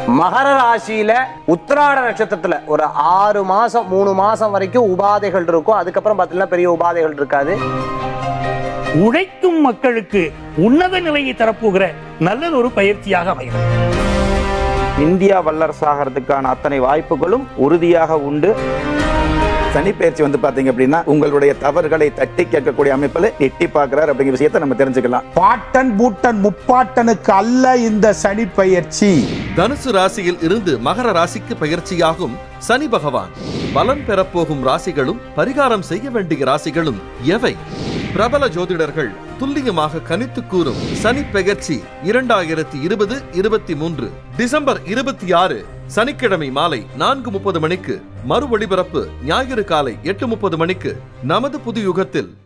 மகர ராசியில உத்திராட நட்சத்திரத்துல ஒரு ஆறு மாசம் மூணு மாசம் வரைக்கும் உபாதைகள் இருக்கும் அதுக்கப்புறம் பார்த்தீங்கன்னா பெரிய உபாதைகள் இருக்காது உழைக்கும் மக்களுக்கு உன்னத நிலையை தரப்போகிற நல்லதொரு பயிற்சியாக அமைகிறது இந்தியா வல்லரசாகிறதுக்கான அத்தனை வாய்ப்புகளும் உறுதியாக உண்டு சனி பயிற்சி வந்து பாத்தீங்க அப்படின்னா உங்களுடைய தவறுகளை தட்டி கேட்கக்கூடிய அமைப்பில் எட்டி பார்க்கிறார் அப்படிங்கிற விஷயத்தை நம்ம தெரிஞ்சுக்கலாம் பாட்டன் பூட்டன் முப்பாட்டனுக்கு அல்ல இந்த சனி பயிற்சி தனுசு ராசியில் இருந்து மகர ராசிக்கு பயிற்சியாகும் சனி பகவான் பலன் பெறப்போகும் ராசிகளும் பரிகாரம் செய்ய வேண்டிய ராசிகளும் எவை பிரபல ஜோதிடர்கள் துல்லியமாக கணித்து கூறும் சனி பெயர்ச்சி இரண்டாயிரத்தி இருபது இருபத்தி மூன்று டிசம்பர் இருபத்தி ஆறு சனிக்கிழமை மாலை நான்கு முப்பது மணிக்கு மறு ஒளிபரப்பு ஞாயிறு காலை எட்டு முப்பது மணிக்கு நமது புது யுகத்தில்